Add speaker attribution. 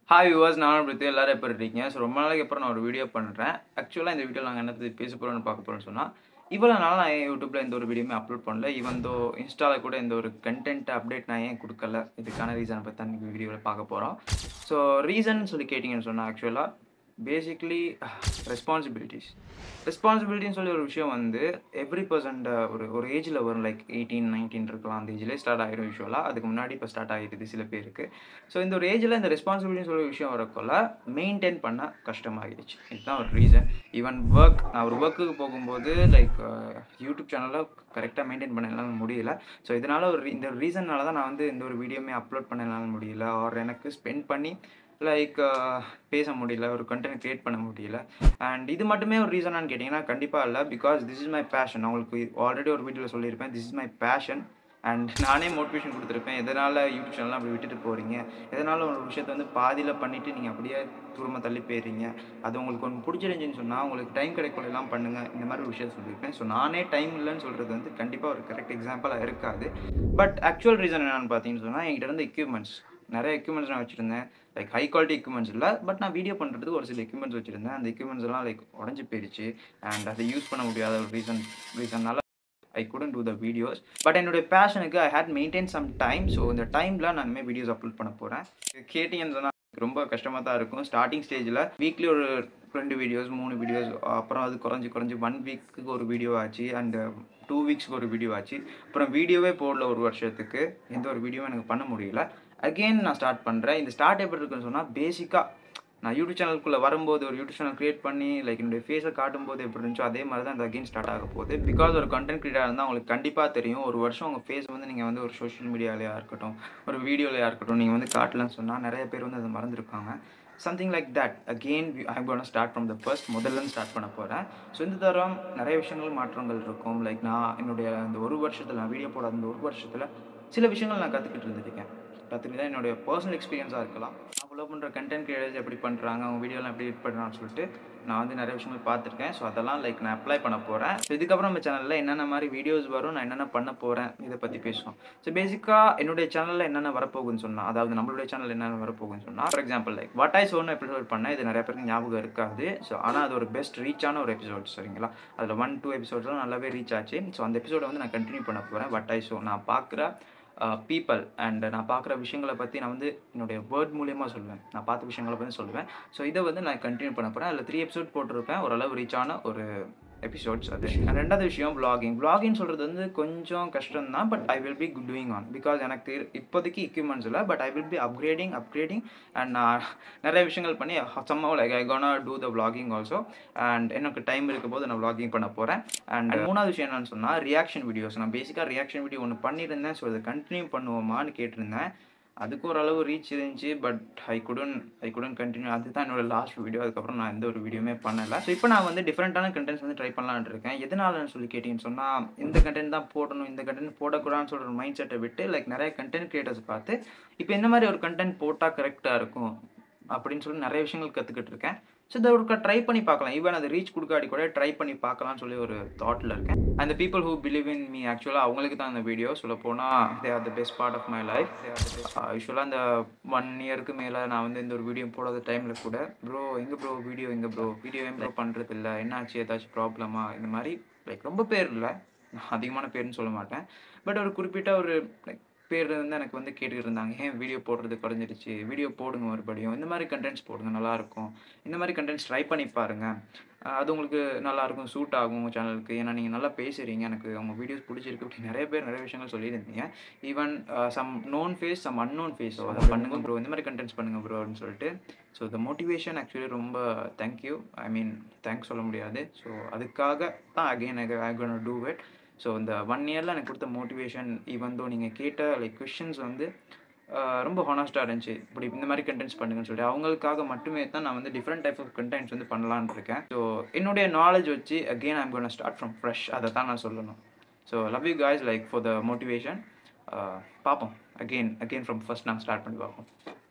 Speaker 1: hi viewers நான் பிரித்தி எல்லாரும் எப்படி இருக்கீங்க ஸோ ரொம்ப நாளைக்கு அப்புறம் நான் ஒரு வீடியோ பண்ணுறேன் ஆக்சுவலாக இந்த வீடியோ நாங்கள் என்ன பத்தி பேச போகிறோம்னு பார்க்க போகிறோம்னு சொன்னால் இவ்வளோ நாள் நான் ஏன் யூடியூப்பில் எந்த ஒரு வீடியோமே அப்லோட் பண்ணல ஈவன் தோ இன்ஸ்டாவில் கூட எந்த ஒரு கண்டென்ட் அப்டேட் நான் ஏன் கொடுக்கல இதுக்கான ரீசனை பற்றி தான் இந்த வீடியோவில் பார்க்க போகிறோம் ஸோ ரீசன் சொல்லி கேட்டிங்கன்னு சொன்னால் ஆக்சுவலாக பேசிக்லி ரெஸ்பான்சிபிலிட்டிஸ் ரெஸ்பான்சிபிலிட்டின்னு சொல்லி ஒரு விஷயம் வந்து எவ்ரி பர்சன்ட் ஒரு ஒரு ஏஜில் வரும் லைக் எயிட்டீன் நைன்டீன் இருக்கலாம் அந்த ஏஜ்லேயே ஸ்டார்ட் ஆகிடும் யூஸ்வலாக அதுக்கு முன்னாடி இப்போ ஸ்டார்ட் ஆகிடுது சில பேருக்கு ஸோ இந்த ஒரு ஏஜில் இந்த ரெஸ்பான்சிபிலிட்டின்னு சொல்லி ஒரு விஷயம் வரக்குள்ள மெயின்டைன் பண்ண கஷ்டமாகிடுச்சு இதுதான் ஒரு ரீசன் ஈவன் ஒர்க் நான் ஒரு ஒர்க்குக்கு போகும்போது லைக் யூடியூப் சேனலில் கரெக்டாக மெயின்டைன் பண்ண என்னால் முடியல ஸோ இதனால் ஒரு இந்த ரீசன்னால தான் நான் வந்து இந்த ஒரு வீடியோமே அப்லோட் பண்ண என்னால் முடியல ஆர் எனக்கு ஸ்பெண்ட் பண்ணி லைக் பேச முடியல ஒரு கண்டென்ட் க்ரியேட் பண்ண முடியல அண்ட் இது மட்டுமே ஒரு ரீசனான்னு கேட்டிங்கன்னா கண்டிப்பாக இல்லை because this is my passion உங்களுக்கு ஆல்ரெடி ஒரு வீடியோவில் சொல்லியிருப்பேன் this is my passion and நானே மோட்டிவேஷன் கொடுத்துருப்பேன் எதனால் யூடியூப் சேனல்லாம் அப்படி விட்டுட்டு போகிறீங்க எதனால் ஒரு விஷயத்தை வந்து பாதியில் பண்ணிவிட்டு நீங்கள் அப்படியே தூரமாக தள்ளி போயிடுறீங்க அது உங்களுக்கு ஒன்று பிடிச்சிருந்துச்சின்னு சொன்னால் உங்களுக்கு டைம் கிடைக்கலாம் பண்ணுங்கள் இந்த மாதிரி ஒரு விஷயம் சொல்லியிருப்பேன் ஸோ நானே டைம் இல்லைன்னு சொல்கிறது வந்து கண்டிப்பாக ஒரு கரெக்ட் எக்ஸாம்பிளாக இருக்காது பட் ஆக்சுவல் ரீசன் என்னென்னு பார்த்தீங்கன்னு சொன்னால் என்கிட்ட இருந்த எக்யூப்மெண்ட்ஸ் நிறைய எக்யூப்மெண்ட்ஸ் நான் வச்சுருந்தேன் லைக் ஹை குவாலிட்டி எக்யூப்மெண்ட்ஸ் இல்லை பட் நான் வீடியோ பண்ணுறதுக்கு ஒரு சில எக்யூப்மெண்ட்ஸ் வச்சுருந்தேன் அந்த எக்யூப்மெண்ட்ஸ் எல்லாம் லைக் உடஞ்சி போயிடுச்சு அண்ட் அதை யூஸ் பண்ண முடியாத ஒரு ரீசன் ரீசன்னால I couldn't do the videos but என்னுடைய பேஷனுக்கு I had maintain some time so இந்த டைமில் நான் இனிமேல் வீடியோஸ் அப்லோட் பண்ண போகிறேன் கேட்டிங்கன்னு சொன்னால் ரொம்ப கஷ்டமாக தான் இருக்கும் ஸ்டார்டிங் ஸ்டேஜில் வீக்லி ஒரு ரெண்டு வீடியோஸ் மூணு வீடியோஸ் அப்புறம் அது குறைஞ்சி குறைஞ்சி ஒன் வீக்குக்கு ஒரு வீடியோ ஆச்சு அண்ட் டூ வீக்ஸ்க்கு ஒரு வீடியோ ஆச்சு அப்புறம் வீடியோவே போடல ஒரு வருஷத்துக்கு எந்த ஒரு வீடியோவும் எனக்கு பண்ண முடியல அகெயின் நான் ஸ்டார்ட் பண்ணுறேன் இந்த ஸ்டார்ட் எப்படி இருக்குன்னு சொன்னால் பேசிக்காக நான் யூடியூப் சேனலுக்குள்ளே வரும்போது ஒரு யூடியூப் சேனல் க்ரியேட் பண்ணி லைக் என்னுடைய ஃபேஸை காட்டும்போது எப்படி இருந்துச்சோ அதே மாதிரி தான் இந்த அகெயின் ஸ்டார்ட் ஆக போகுது பிகாஸ் ஒரு கண்டென்ட் கிரியேட்டர் இருந்தால் உங்களுக்கு கண்டிப்பாக தெரியும் ஒரு வருஷம் உங்கள் ஃபேஸ் வந்து நீங்கள் வந்து ஒரு சோஷியல் மீடியாலையா இருக்கட்டும் ஒரு வீடியோலையா இருக்கட்டும் நீங்கள் வந்து காட்டலன்னு சொன்னால் நிறைய பேர் வந்து அதை மறந்துருப்பாங்க something like that again I gonna start from the first முதல்ல ஸ்டார்ட் பண்ண போகிறேன் ஸோ இந்த தரம் நிறைய விஷயங்கள் மாற்றங்கள் இருக்கும் லைக் நான் என்னுடைய அந்த ஒரு வருஷத்தில் நான் வீடியோ போடாத அந்த ஒரு வருஷத்தில் சில விஷயங்கள் நான் கற்றுக்கிட்டு இருந்துருக்கேன் கற்றுக்கிட்டு தான் என்னுடைய பர்சனல் எக்ஸ்பீரியன்ஸாக இருக்கலாம் நான் ஃபாலோ பண்ணுற கண்டென்ட் கிரியேட்டர்ஸ் எப்படி பண்ணுறாங்க அவங்க வீடியோலாம் எப்படி எடிட் பண்ணுறான்னு சொல்லிட்டு நான் வந்து நிறைய விஷயங்கள் பார்த்துருக்கேன் ஸோ அதெல்லாம் லைக் நான் அப்ளை பண்ண போகிறேன் ஸோ இதுக்கப்புறம் நம்ம சேனலில் என்னென்ன மாதிரி வீடியோஸ் வரும் நான் என்னென்ன பண்ண போகிறேன் இதை பற்றி பேசுவோம் ஸோ பேசிக்காக என்னுடைய சேனலில் என்னென்ன வரப்போகுதுன்னு சொன்னால் அதாவது நம்மளுடைய சேனல் என்னென்ன வரப்போகுதுன்னு சொன்னால் for example like what I சோன்னு எபிசோட் பண்ணேன் இது நிறைய பேருக்கு ஞாபகம் இருக்காது ஸோ ஆனால் அது ஒரு பெஸ்ட் ரீச்சான ஒரு எபிசோட் சரிங்களா அதில் ஒன் டூ எபிசோட்ஸ்லாம் நல்லாவே ரீச் ஆச்சு ஸோ அந்த எபிசோடை வந்து நான் கண்டினியூ பண்ண போகிறேன் வாட் ஐ ஷோ நான் பார்க்குற பீப்பிள் அண்ட் நான் பார்க்குற விஷயங்களை பற்றி நான் வந்து என்னுடைய வேர்ட் மூலியமாக சொல்லுவேன் நான் பார்த்த விஷயங்களை பற்றி சொல்லுவேன் ஸோ இதை வந்து நான் கண்டினியூ பண்ண போகிறேன் அதில் த்ரீ எபிசோட் போட்டிருப்பேன் ஓரளவு ரீச்சான ஒரு எபிசோட்ஸ் அது ரெண்டாவது விஷயம் vlogging vlogging சொல்கிறது வந்து கொஞ்சம் கஷ்டம் தான் but I will be doing on because எனக்கு இப்போதைக்கு எக்யூப்மெண்ட்ஸ் இல்லை but I will be upgrading upgrading and நான் நிறைய விஷயங்கள் பண்ணி சம்மா like I gonna do the vlogging also and எனக்கு டைம் இருக்க போது நான் vlogging பண்ண போகிறேன் அண்ட் மூணாவது விஷயம் என்னன்னு சொன்னால் ரியாக்ஷன் வீடியோஸ் நான் பேசிக்காக ரியாக்ஷன் வீடியோ ஒன்று பண்ணியிருந்தேன் ஸோ அதை கண்டினியூ பண்ணுவோமான்னு கேட்டிருந்தேன் அதுக்கு ஓரளவு ரீச் இருந்துச்சு but I couldn't I couldn't continue அதுதான் என்னோட லாஸ்ட் வீடியோ அதுக்கப்புறம் நான் எந்த ஒரு வீடியோமே பண்ணலை ஸோ இப்போ நான் வந்து டிஃப்ரெண்ட்டான கண்டென்ட்ஸ் வந்து ட்ரை பண்ணலான்னு இருக்கேன் எதனாலன்னு சொல்லி கேட்டிங்கன்னு சொன்னால் இந்த கண்டென்ட் தான் போடணும் இந்த கண்டென்ட் போடக்கூடாதுன்னு சொல்கிற மைண்ட் செட்டை விட்டு லைக் நிறைய கண்டென்ட் கிரியேட்டர்ஸ் பார்த்து இப்போ இந்த மாதிரி ஒரு கண்டென்ட் போட்டால் கரெக்டாக இருக்கும் அப்படின்னு சொல்லி நிறைய விஷயங்கள் கற்றுக்கிட்டு இருக்கேன் ஸோ இதை ஒரு ட்ரை பண்ணி பார்க்கலாம் ஈவன் அது ரீச் கொடுக்காடி கூட ட்ரை பண்ணி பார்க்கலாம்னு சொல்லி ஒரு தாட்டில் இருக்கேன் அந்த people who believe in me ஆக்சுவலாக அவங்களுக்கு தான் அந்த வீடியோ சொல்ல போனால் they are the best part of my life யூஸ்வலாக அந்த ஒன் இயருக்கு மேலே நான் வந்து இந்த ஒரு வீடியோ போடாத டைமில் கூட ப்ரோ எங்கே ப்ரோ வீடியோ எங்கே ப்ரோ வீடியோ ஏன் ப்ரோ பண்ணுறது இல்லை என்னாச்சு ஏதாச்சும் ப்ராப்ளமா இந்த மாதிரி லைக் ரொம்ப பேர் இல்லை அதிகமான பேர்னு சொல்ல மாட்டேன் பட் ஒரு குறிப்பிட்ட ஒரு லைக் பேர் வந்து எனக்கு வந்து கேட்டுக்கிட்டு இருந்தாங்க ஏன் வீடியோ போடுறது குறைஞ்சிருச்சு வீடியோ போடுங்க மறுபடியும் இந்த மாதிரி கண்டென்ட்ஸ் போடுங்க நல்லாயிருக்கும் இந்த மாதிரி கண்டென்ட்ஸ் ட்ரை பண்ணி பாருங்கள் அது உங்களுக்கு நல்லாயிருக்கும் சூட் ஆகும் உங்கள் சேனலுக்கு ஏன்னா நீங்கள் நல்லா பேசுகிறீங்க எனக்கு உங்கள் வீடியோஸ் பிடிச்சிருக்கு அப்படி நிறைய பேர் நிறைய விஷயங்கள் சொல்லியிருந்தீங்க even some known face some unknown face அதை பண்ணுங்க ப்ரோ இந்த மாதிரி கண்டென்ட்ஸ் பண்ணுங்க ப்ரோ அப்படின்னு சொல்லிட்டு ஸோ இந்த மோட்டிவேஷன் ஆக்சுவலி ரொம்ப தேங்க்யூ ஐ மீன் தேங்க்ஸ் சொல்ல முடியாது ஸோ அதுக்காக தான் again I gonna do it so இந்த ஒன் இயரில் எனக்கு கொடுத்த மோட்டிவேஷன் ஈவன் தோ நீங்கள் கேட்ட லைக் கொஷின்ஸ் வந்து ரொம்ப ஹானஸ்ட்டாக இருந்துச்சு இப்படி இந்த மாதிரி கண்டென்ட்ஸ் பண்ணுங்கன்னு சொல்லிட்டு அவங்களுக்காக மட்டுமே தான் நான் வந்து டிஃப்ரெண்ட் டைப் ஆஃப் கண்டென்ட்ஸ் வந்து பண்ணலான்னு இருக்கேன் ஸோ என்னுடைய நாலேஜ் வச்சு again I'm gonna start from fresh அதை தான் நான் சொல்லணும் so love you guys like for the motivation பார்ப்போம் அகெயின் அகெயின் ஃப்ரம் ஃபர்ஸ்ட் நாங்கள் ஸ்டார்ட் பண்ணி பார்ப்போம்